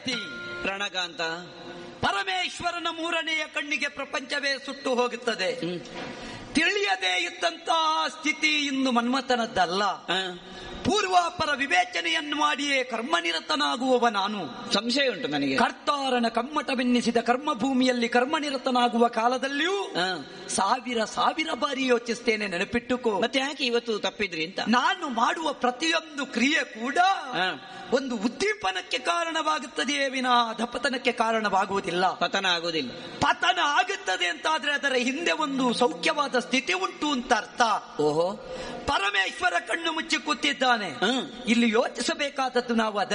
ಗತಿ ರಣಗಾಂತ ಪರಮೇಶ್ವರನ ಮೂರನೆಯ ಕಣ್ಣಿಗೆ ಪ್ರಪಂಚವೇ ಸುಟ್ಟು ಹೋಗುತ್ತದೆ ತಿಳಿಯದೇ ಇದ್ದಂತಹ ಸ್ಥಿತಿ ಇನ್ನು ಮನ್ಮಥನದ್ದಲ್ಲ ಆ, ಪೂರ್ವಾಪರ ವಿವೇಚನೆಯನ್ನು ಮಾಡಿಯೇ ಕರ್ಮನಿರತನಾಗುವವ ನಾನು ಸಂಶಯ ಉಂಟು ನನಗೆ ಕರ್ತಾರನ ಕಮ್ಮಟವೆನ್ನಿಸಿದ ಕರ್ಮಭೂಮಿಯಲ್ಲಿ ಕರ್ಮನಿರತನಾಗುವ ಕಾಲದಲ್ಲಿಯೂ ಆ, ಸಾವಿರ ಸಾವಿರ ಬಾರಿ ಯೋಚಿಸ್ತೇನೆ ನೆನಪಿಟ್ಟುಕೋ ಮತ್ತೆ ಯಾಕೆ ಇವತ್ತು ತಪ್ಪಿದ್ರಿ ಅಂತ ನಾನು ಮಾಡುವ ಪ್ರತಿಯೊಂದು ಕ್ರಿಯೆ ಕೂಡ ಆ, ಒಂದು ಉದ್ದೀಪನಕ್ಕೆ ಕಾರಣವಾಗುತ್ತದೆಯೇ ವಿನಾ ಅಧಪತನಕ್ಕೆ ಕಾರಣವಾಗುವುದಿಲ್ಲ ಪತನ ಆಗುದಿಲ್ಲ ಪತನ ಆಗುತ್ತದೆ ಅಂತಾದ್ರೆ ಅದರ ಹಿಂದೆ ಒಂದು ಸೌಖ್ಯವಾದ ಸ್ಥಿತಿ ಉಂಟು ಅಂತ ಅರ್ಥ ಓಹೋ ಪರಮೇಶ್ವರ ಕಣ್ಣು ಮುಚ್ಚಿ ಕೂತಿದ್ದಾನೆ ಹ್ಮ್. ಇಲ್ಲಿ ಯೋಚಿಸಬೇಕಾದದ್ದು ನಾವು ಅದನ್ನೇ